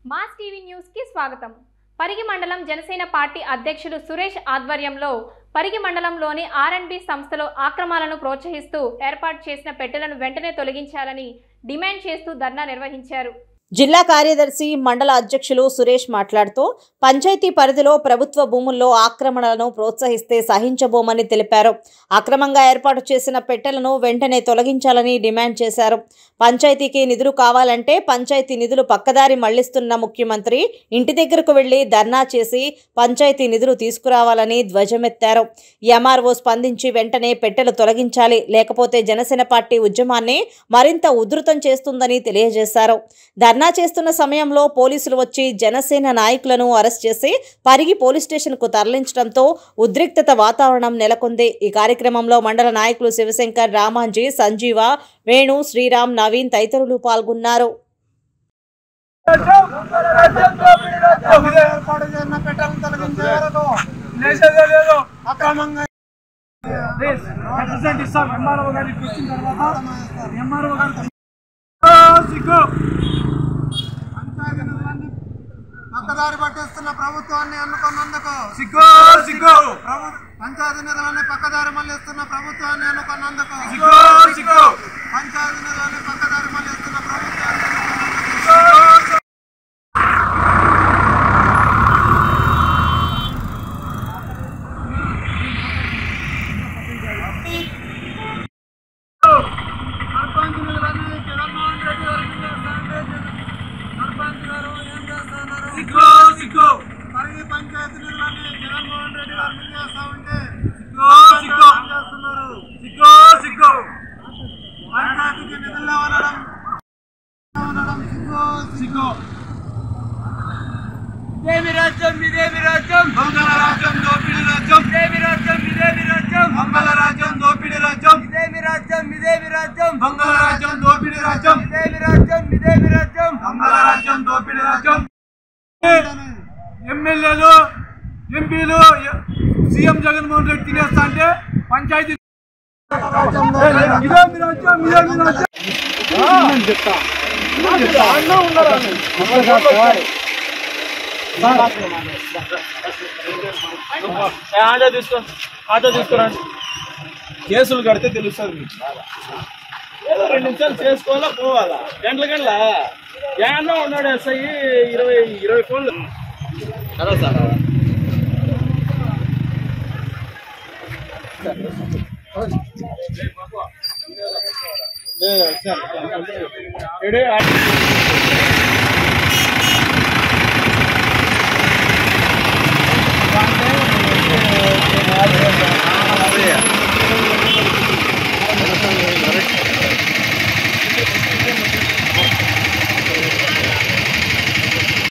mass TV news కి స్వాగతం పరిగి మండలం జనసేన పార్టీ అధ్యక్షులు సురేష్ ఆధ్వర్యంలో పరిగి మండలంలోని ఆర్ఎండ్బి సంస్థలో ఆక్రమాలను ప్రోత్సహిస్తూ ఏర్పాటు చేసిన పెట్టెలను వెంటనే తొలగించాలని డిమాండ్ చేస్తూ ధర్నా నిర్వహించారు జిల్లా కార్యదర్శి మండల అధ్యక్షులు సురేష్ మాట్లాడుతూ పంచాయతీ పరిధిలో ప్రభుత్వ భూముల్లో ఆక్రమణలను ప్రోత్సహిస్తే సహించబోమని తెలిపారు అక్రమంగా ఏర్పాటు చేసిన పెట్టెలను వెంటనే తొలగించాలని డిమాండ్ చేశారు పంచాయతీకి నిధులు కావాలంటే పంచాయతీ నిధులు పక్కదారి మళ్లిస్తున్న ముఖ్యమంత్రి ఇంటి దగ్గరకు వెళ్లి ధర్నా చేసి పంచాయతీ నిధులు తీసుకురావాలని ధ్వజమెత్తారు ఎంఆర్ఓ స్పందించి వెంటనే పెట్టెలు తొలగించాలి లేకపోతే జనసేన పార్టీ ఉద్యమాన్ని మరింత ఉధృతం చేస్తుందని తెలియజేశారు ధర్నా చేస్తున్న సమయంలో పోలీసులు వచ్చి జనసేన నాయకులను అరెస్ట్ చేసి పరిగి పోలీస్ స్టేషన్కు తరలించడంతో ఉద్రిక్తత వాతావరణం నెలకొంది ఈ కార్యక్రమంలో మండల నాయకులు శివశంకర్ రామాంజీ సంజీవ వేణు శ్రీరామ్ నవీన్ తదితరులు పాల్గొన్నారు ఏర్పాటు చేసిన పెట్టెలను తొలగించే వరకు అక్రమంగా రిప్రజెంట్ ఇస్తాం ఎంఆర్ఓ గారికి వచ్చిన తర్వాత ఎంఆర్ఓ గారు సిగ్గు పంచాయతీ నిధులన్నీ పక్కదారి పట్టిస్తున్న ప్రభుత్వాన్ని ఎన్నుకున్నందుకు సిగ్గు సిగ్గు ప్రభు పంచాయతీ నిధులన్నీ పక్కదారి మళ్ళిస్తున్న ప్రభుత్వాన్ని ఎన్నుకున్నందుకు సిగ్గు సిగ్గు పంచాయతీ నిధులన్నీ పక్కదారి మళ్ళిస్తున్న ప్రభుత్వాన్ని ఎన్నుకున్నందుకు సర్పంచ్ నిధులన్నీ జగన్మోహన్ రెడ్డి గారు మింగేస్తానంటే సర్పంచ్ గారు ఏం చేస్తున్నారు సిగ్గు సిగ్గు పరిగి పంచాయతీ నిధులన్నీ జగన్మోహన్ రెడ్డి గారు మింగేస్తా ఉంటే సిగ్గు ఏం చేస్తున్నారు సిగ్గు సిగ్గు పంచాయతీకి నిధులు ఇవ్వడం ఇవ్వడం సిగ్గు సిగ్గు ఇదేమి రాజ్యం ఇదేమి రాజ్యం మంగళ రాజ్యం దోపిడి రాజ్యం ఇదేమి రాజ్యం ఇదేమి రాజ్యం మంగళ రాజ్యం దోపిడి రాజ్యం ఇదేమి రాజ్యం ఇదేమి రాజ్యం మంగళ రాజ్యం దోపిడి రాజ్యం ఇదేమి రాజ్యం ఇదేమి రాజ్యం మంగళ రాజ్యం దోపిడి రాజ్యం ఎమ్మెల్యేలు ఎంపీలు సీఎం జగన్మోహన్ రెడ్డి తినేస్తా అంటే పంచాయతీ ఇదేమి రాజ్యం ఇదేమి రాజ్యం ఆటో తీసుకో ఆటో తీసుకురండి కేసులు కడితే తెలుస్తుంది మీకు ఏదో రెండు నిమిషాలు చేసుకోవాలా పోవాలా గంటల గంటల ఏమన్నా ఉన్నాడు ఎస్ఐ ఇరవై ఇరవై ఫోన్లు కదా సార్ ఏడే